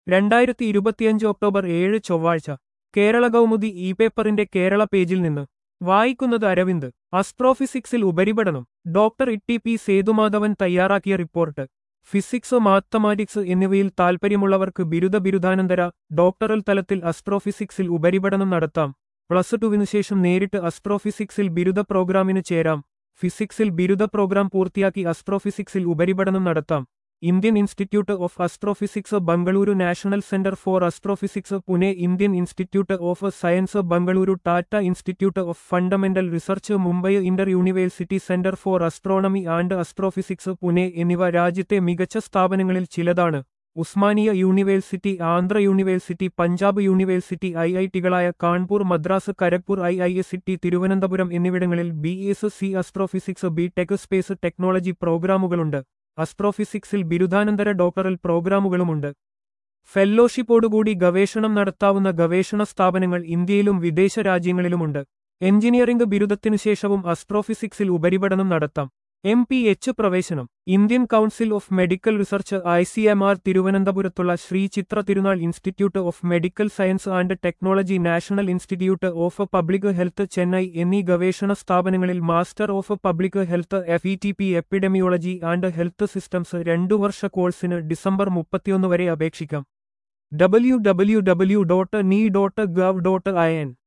രണ്ടായിരത്തി ഇരുപത്തിയഞ്ച് ഒക്ടോബർ ഏഴ് ചൊവ്വാഴ്ച കേരള കൗമുദി ഇ പേപ്പറിന്റെ കേരള പേജിൽ നിന്ന് വായിക്കുന്നത് അരവിന്ദ് അസ്ട്രോഫിസിക്സിൽ ഉപരിപഠനം ഡോക്ടർ ഇട്ടി പി സേതുമാധവൻ തയ്യാറാക്കിയ റിപ്പോർട്ട് ഫിസിക്സ് മാത്തമാറ്റിക്സ് എന്നിവയിൽ താൽപ്പര്യമുള്ളവർക്ക് ബിരുദ ബിരുദാനന്തര ഡോക്ടറൽ തലത്തിൽ അസ്ട്രോഫിസിക്സിൽ ഉപരിപഠനം നടത്താം പ്ലസ് ടുവിനു ശേഷം നേരിട്ട് അസ്ട്രോഫിസിക്സിൽ ബിരുദ പ്രോഗ്രാമിന് ചേരാം ഫിസിക്സിൽ ബിരുദ പ്രോഗ്രാം പൂർത്തിയാക്കി അസ്ട്രോഫിസിക്സിൽ ഉപരിപഠനം നടത്താം Indian Institute of Astrophysics Bengaluru National Centre for Astrophysics Pune Indian Institute of Science Bengaluru Tata Institute of Fundamental Research Mumbai Inter University Centre for Astronomy and Astrophysics Pune എന്നിവ രാജ്യത്തെ മികച്ച സ്ഥാപനങ്ങളിൽ ചിലതാണ് Osmania University Andhra University Punjab University I I ടികളായ Kanpur Madras Kharagpur I I S T Thiruvananthapuram എന്നിവിടങ്ങളിൽ B S C astrophysics B tech space technology പ്രോഗ്രാമുകളുണ്ട് അസ്ട്രോഫിസിക്സിൽ ബിരുദാനന്തര ഡോക്ടറൽ പ്രോഗ്രാമുകളുമുണ്ട് ഫെല്ലോഷിപ്പോടുകൂടി ഗവേഷണം നടത്താവുന്ന ഗവേഷണ സ്ഥാപനങ്ങൾ ഇന്ത്യയിലും വിദേശ രാജ്യങ്ങളിലുമുണ്ട് എഞ്ചിനീയറിംഗ് ബിരുദത്തിനു ശേഷവും അസ്ട്രോഫിസിക്സിൽ ഉപരിപഠനം നടത്താം എം പി എച്ച് പ്രവേശനം Indian Council of Medical Research I C M R തിരുവനന്തപുരത്തുള്ള Sree Chitra Tirunal Institute of Medical Science and Technology National Institute of Public Health Chennai എന്നീ ഗവേഷണ സ്ഥാപനങ്ങളിൽ Master of Public Health F E T P epidemiology and health systems രണ്ടു വർഷ കോഴ്സിന് December മുപ്പത്തിയൊന്ന് വരെ അപേക്ഷിക്കാം W W W dot nie dot gov dot I N